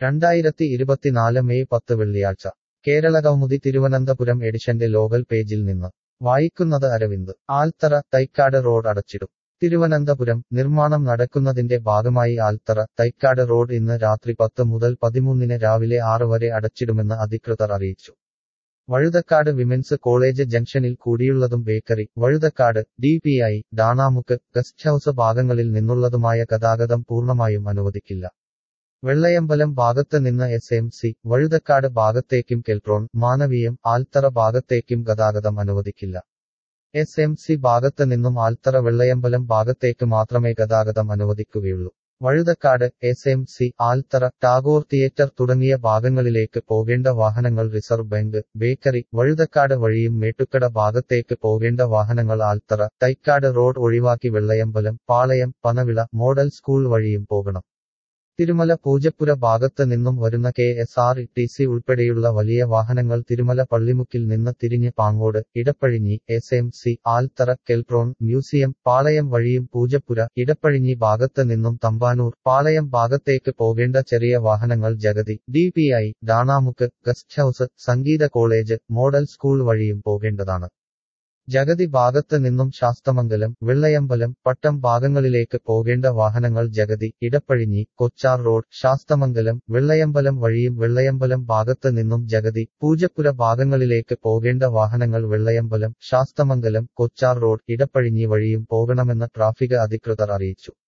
രണ്ടായിരത്തി ഇരുപത്തിനാല് മെയ് പത്ത് വെള്ളിയാഴ്ച കേരള കൗമുദി തിരുവനന്തപുരം എഡിഷന്റെ ലോകൽ പേജിൽ നിന്ന് വായിക്കുന്നത് അരവിന്ദ് ആൽത്തറ തൈക്കാട് റോഡ് അടച്ചിടും തിരുവനന്തപുരം നിർമ്മാണം നടക്കുന്നതിന്റെ ഭാഗമായി ആൽത്തറ തൈക്കാട് റോഡ് ഇന്ന് രാത്രി പത്ത് മുതൽ പതിമൂന്നിന് രാവിലെ ആറ് വരെ അടച്ചിടുമെന്ന് അധികൃതർ അറിയിച്ചു വഴുതക്കാട് വിമൻസ് കോളേജ് ജംഗ്ഷനിൽ കൂടിയുള്ളതും bakery Vazhuthacaud D P I Danamukku guest house ഭാഗങ്ങളിൽ നിന്നുള്ളതുമായ ഗതാഗതം പൂർണ്ണമായും അനുവദിക്കില്ല വെള്ളയമ്പലം ഭാഗത്ത് നിന്ന് എസ് എം സി വഴുതക്കാട് ഭാഗത്തേക്കും കെൽട്രോൺ മാനവീയം ആൽത്തറ ഭാഗത്തേക്കും ഗതാഗതം അനുവദിക്കില്ല എസ് എം സി ഭാഗത്ത് നിന്നും ആൽത്തറ വെള്ളയമ്പലം ഭാഗത്തേക്ക് മാത്രമേ ഗതാഗതം അനുവദിക്കുകയുള്ളൂ Vazhuthacaud S M C Althara Tagore theatre തുടങ്ങിയ ഭാഗങ്ങളിലേക്ക് പോകേണ്ട വാഹനങ്ങൾ റിസർവ് ബാങ്ക് ബേക്കറി വഴുതക്കാട് വഴിയും മേട്ടുക്കട ഭാഗത്തേക്ക് പോകേണ്ട വാഹനങ്ങൾ ആൽത്തറ തൈക്കാട് റോഡ് ഒഴിവാക്കി വെള്ളയമ്പലം പാളയം പനവിള മോഡൽ സ്കൂൾ വഴിയും പോകണം തിരുമല പൂജപ്പുര ഭാഗത്ത് നിന്നും വരുന്ന K S R T C ഉൾപ്പെടെയുള്ള വലിയ വാഹനങ്ങൾ തിരുമല പള്ളിമുക്കിൽ നിന്ന് തിരിഞ്ഞ് Pangode Edappazhanji S M C Althara Keltron museum Palayam വഴിയും പൂജപ്പുര ഇടപ്പഴിഞ്ഞി ഭാഗത്ത് നിന്നും തമ്പാനൂർ പാളയം ഭാഗത്തേക്ക് പോകേണ്ട ചെറിയ വാഹനങ്ങൾ Jagathy D P I Danamukku guest house സംഗീത കോളേജ് മോഡൽ സ്കൂൾ വഴിയും പോകേണ്ടതാണ് ജഗതി ഭാഗത്ത് നിന്നും ശാസ്തമംഗലം വെള്ളയമ്പലം പട്ടം ഭാഗങ്ങളിലേക്ക് പോകേണ്ട വാഹനങ്ങൾ ജഗതി ഇടപ്പഴിഞ്ഞി കൊച്ചാർ റോഡ് ശാസ്തമംഗലം വെള്ളയമ്പലം വഴിയും വെള്ളയമ്പലം ഭാഗത്ത് നിന്നും ജഗതി പൂജപ്പുര ഭാഗങ്ങളിലേക്ക് പോകേണ്ട വാഹനങ്ങൾ വെള്ളയമ്പലം ശാസ്തമംഗലം കൊച്ചാർ റോഡ് ഇടപ്പഴിഞ്ഞി വഴിയും പോകണമെന്ന് ട്രാഫിക് അധികൃതർ അറിയിച്ചു